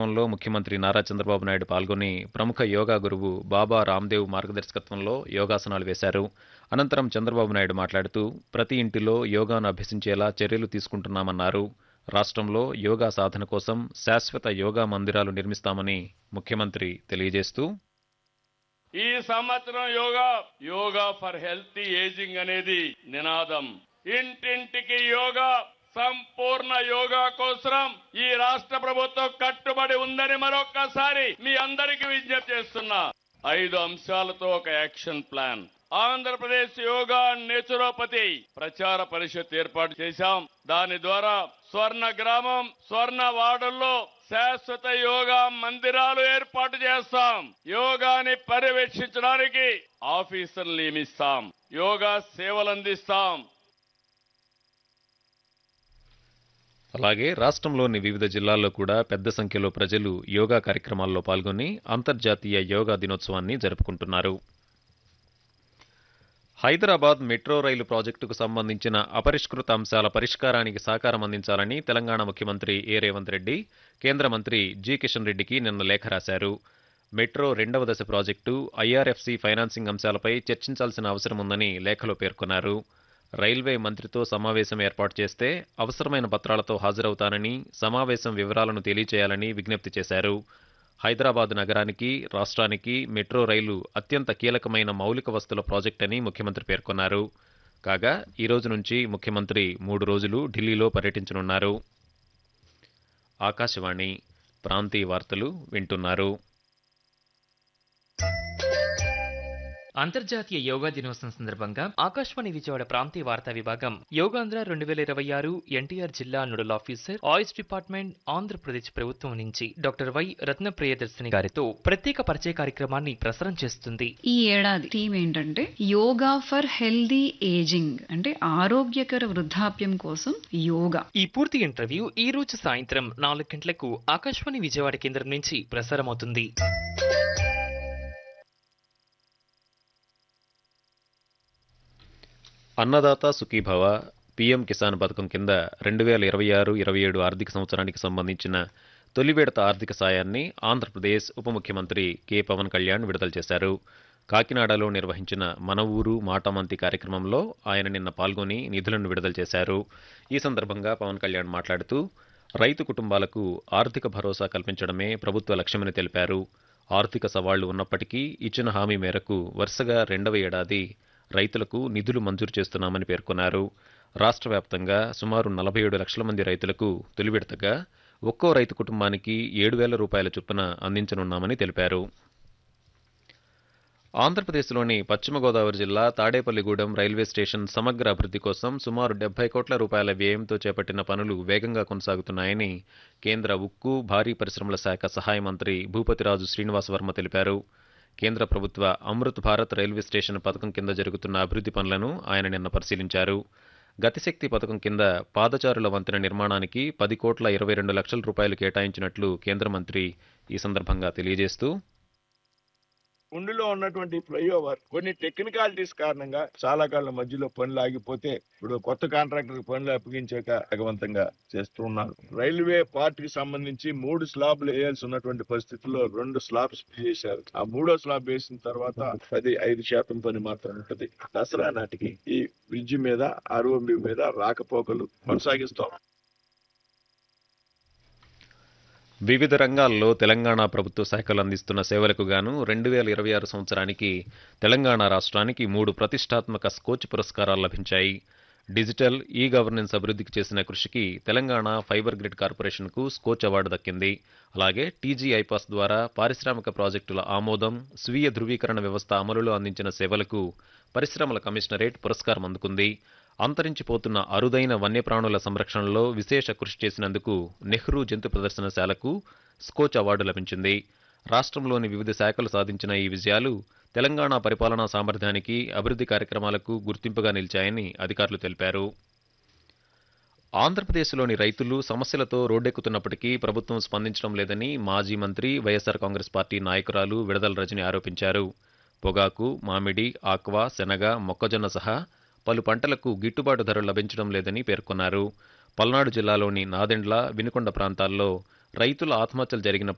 కార్యక్రమంలో ముఖ్యమంత్రి నారా చంద్రబాబు నాయుడు పాల్గొని ప్రముఖ యోగా గురువు బాబా రామ్దేవ్ మార్గదర్శకత్వంలో యోగాసనాలు వేశారు అనంతరం చంద్రబాబు నాయుడు మాట్లాడుతూ ప్రతి ఇంటిలో యోగాను అభ్యసించేలా చర్యలు తీసుకుంటున్నామన్నారు రాష్ట్రంలో యోగా సాధన కోసం శాశ్వత యోగా మందిరాలు నిర్మిస్తామని ముఖ్యమంత్రి తెలియజేస్తూ ఈ సంవత్సరం yoga yoga for healthy ageing అనేది నినాదం ఇంటింటికి యోగా సంపూర్ణ యోగా కోసం ఈ రాష్ట్ర ప్రభుత్వం కట్టుబడి ఉందని మరొక్కసారి మీ అందరికీ విజ్ఞప్తి చేస్తున్నా ఐదు అంశాలతో ఒక action plan Andhra Pradesh yoga naturopathy ప్రచార పరిషత్ ఏర్పాటు చేశాం దాని ద్వారా స్వర్ణ గ్రామం స్వర్ణ వార్డుల్లో శాశ్వత యోగా మందిరాలు ఏర్పాటు చేస్తాం యోగాని పర్యవేక్షించడానికి ఆఫీసర్లు నియమిస్తాం యోగా సేవలు అందిస్తాం అలాగే రాష్ట్రంలోని వివిధ జిల్లాల్లో కూడా పెద్ద సంఖ్యలో ప్రజలు యోగా కార్యక్రమాల్లో పాల్గొని అంతర్జాతీయ యోగా దినోత్సవాన్ని జరుపుకుంటున్నారు హైదరాబాద్ మెట్రో రైలు ప్రాజెక్టుకు సంబంధించిన అపరిష్కృత అంశాల పరిష్కారానికి సహకారం అందించాలని తెలంగాణ ముఖ్యమంత్రి ఏ రేవంత్ రెడ్డి కేంద్ర మంత్రి జి కిషన్ రెడ్డికి నిన్న లేఖ రాశారు మెట్రో రెండవ దశ ప్రాజెక్టు ఐఆర్ఎఫ్సి ఫైనాన్సింగ్ అంశాలపై చర్చించాల్సిన అవసరం ఉందని లేఖలో పేర్కొన్నారు రైల్వే మంత్రితో సమావేశం ఏర్పాటు చేస్తే అవసరమైన పత్రాలతో హాజరవుతానని సమావేశం వివరాలను తెలియచేయాలని విజ్ఞప్తి చేశారు హైదరాబాద్ నగరానికి రాష్ట్రానికి మెట్రో రైలు అత్యంత కీలకమైన మౌలిక వస్తుల ప్రాజెక్ట్ అని ముఖ్యమంత్రి పేర్కొన్నారు కాగా ఈ రోజు నుంచి ముఖ్యమంత్రి మూడు రోజులు ఢిల్లీలో పర్యటించనున్నారు ఆకాశవాణి ప్రాంతీయ వార్తలు వింటున్నారు అంతర్జాతీయ యోగా దినోత్సవం సందర్భంగా ఆకాశవాణి విజయవాడ ప్రాంతీయ వార్తా విభాగం యోగాంధ్ర రెండు వేల ఇరవై ఆరు ఎన్టీఆర్ జిల్లా nodal officer AYUSH department Andhra Pradesh ప్రభుత్వం నుంచి డాక్టర్ వై రత్న ప్రియదర్శిని గారితో ప్రత్యేక పరిచయ కార్యక్రమాన్ని ప్రసారం చేస్తుంది ఈ ఏడాది థీమ్ ఏంటంటే యోగా ఫర్ హెల్దీ ఏజింగ్ అంటే ఆరోగ్యకర వృద్ధాప్యం కోసం యోగా ఈ పూర్తి ఇంటర్వ్యూ ఈ రోజు సాయంత్రం నాలుగు గంటలకు ఆకాశవాణి విజయవాడ కేంద్రం నుంచి ప్రసారమవుతుంది అన్నదాత సుఖీభవ పీఎం కిసాన్ పథకం కింద రెండు వేల ఇరవై ఆరు ఇరవై ఏడు ఆర్థిక సంవత్సరానికి సంబంధించిన తొలి విడత ఆర్థిక సాయాన్ని ఆంధ్రప్రదేశ్ ఉప ముఖ్యమంత్రి కె పవన్ కళ్యాణ్ విడుదల చేశారు కాకినాడలో నిర్వహించిన మన ఊరు మాటమంతి కార్యక్రమంలో ఆయన నిన్న పాల్గొని నిధులను విడుదల చేశారు ఈ సందర్భంగా పవన్ కళ్యాణ్ మాట్లాడుతూ రైతు కుటుంబాలకు ఆర్థిక భరోసా కల్పించడమే ప్రభుత్వ లక్ష్యమని తెలిపారు ఆర్థిక సవాళ్లు ఉన్నప్పటికీ ఇచ్చిన హామీ మేరకు వరుసగా రెండవ ఏడాది రైతులకు నిధులు మంజూరు చేస్తున్నామని పేర్కొన్నారు రాష్ట్ర వ్యాప్తంగా సుమారు నలభై ఏడు లక్షల మంది రైతులకు తొలి విడతగా ఒక్కో రైతు కుటుంబానికి ఏడు వేల రూపాయల చొప్పున అందించనున్నామని తెలిపారు ఆంధ్రప్రదేశ్లోని పశ్చిమ గోదావరి జిల్లా తాడేపల్లిగూడెం రైల్వే స్టేషన్ సమగ్ర అభివృద్ధి కోసం సుమారు డెబ్బై కోట్ల రూపాయల వ్యయంతో చేపట్టిన పనులు వేగంగా కొనసాగుతున్నాయని కేంద్ర ఉక్కు భారీ పరిశ్రమల శాఖ సహాయ మంత్రి భూపతిరాజు శ్రీనివాస్ వర్మ తెలిపారు కేంద్ర ప్రభుత్వ అమృత్ భారత్ రైల్వే స్టేషన్ పథకం కింద జరుగుతున్న అభివృద్ధి పనులను ఆయన నిన్న పరిశీలించారు గతిశక్తి పథకం కింద పాదచారుల వంతెన నిర్మాణానికి పది కోట్ల ఇరవై రెండు లక్షల రూపాయలు కేటాయించినట్లు కేంద్ర మంత్రి ఈ సందర్భంగా తెలియజేస్తూ ఉండిలో ఉన్నటువంటి ఫ్లైఓవర్ కొన్ని టెక్నికాలిటీస్ కారణంగా చాలా కాలం మధ్యలో పనులు ఆగిపోతే ఇప్పుడు కొత్త కాంట్రాక్టర్ పనులు అప్పగించాక వేగవంతంగా చేస్తూ ఉన్నారు రైల్వే పార్ట్ కి సంబంధించి మూడు స్లాబ్లు వేయాల్సి ఉన్నటువంటి పరిస్థితుల్లో రెండు స్లాబ్స్ వేశారు ఆ మూడో స్లాబ్ వేసిన తర్వాత పది ఐదు శాతం పని మాత్రం ఉంటది దసరా నాటికి ఈ బ్రిడ్జి మీద ఆర్ఓబి మీద రాకపోకలు కొనసాగిస్తాం వివిధ రంగాల్లో తెలంగాణ ప్రభుత్వ శాఖలు అందిస్తున్న సేవలకు గాను రెండు వేల ఇరవై ఆరు సంవత్సరానికి తెలంగాణ రాష్ట్రానికి మూడు ప్రతిష్టాత్మక స్కోచ్ పురస్కారాలు లభించాయి డిజిటల్ ఈ గవర్నెన్స్ అభివృద్ధికి చేసిన కృషికి తెలంగాణ ఫైబర్ గ్రిడ్ కార్పొరేషన్కు స్కోచ్ అవార్డు దక్కింది అలాగే టీజీ ఐపాస్ ద్వారా పారిశ్రామిక ప్రాజెక్టుల ఆమోదం స్వీయ ధృవీకరణ వ్యవస్థ అమలులో అందించిన సేవలకు పరిశ్రమల కమిషనరేట్ పురస్కారం అందుకుంది అంతరించిపోతున్న అరుదైన వన్యప్రాణుల సంరక్షణలో విశేష కృషి చేసినందుకు నెహ్రూ జంతు ప్రదర్శనశాలకు స్కోచ్ అవార్డు లభించింది రాష్ట్రంలోని వివిధ శాఖలు సాధించిన ఈ విజయాలు తెలంగాణ పరిపాలనా సామర్థ్యానికి అభివృద్ధి కార్యక్రమాలకు గుర్తింపుగా నిలిచాయని అధికారులు తెలిపారు ఆంధ్రప్రదేశ్లోని రైతులు సమస్యలతో రోడ్డెక్కుతున్నప్పటికీ ప్రభుత్వం స్పందించడం లేదని మాజీ మంత్రి వైఎస్సార్ కాంగ్రెస్ పార్టీ నాయకురాలు విడదల రజని ఆరోపించారు పొగాకు మామిడి ఆక్వా శనగ మొక్కజొన్న సహా పలు పంటలకు గిట్టుబాటు ధరలు లభించడం లేదని పేర్కొన్నారు పల్నాడు జిల్లాలోని నాదెండ్ల వినుకొండ ప్రాంతాల్లో రైతుల ఆత్మహత్యలు జరిగినప్పటికీ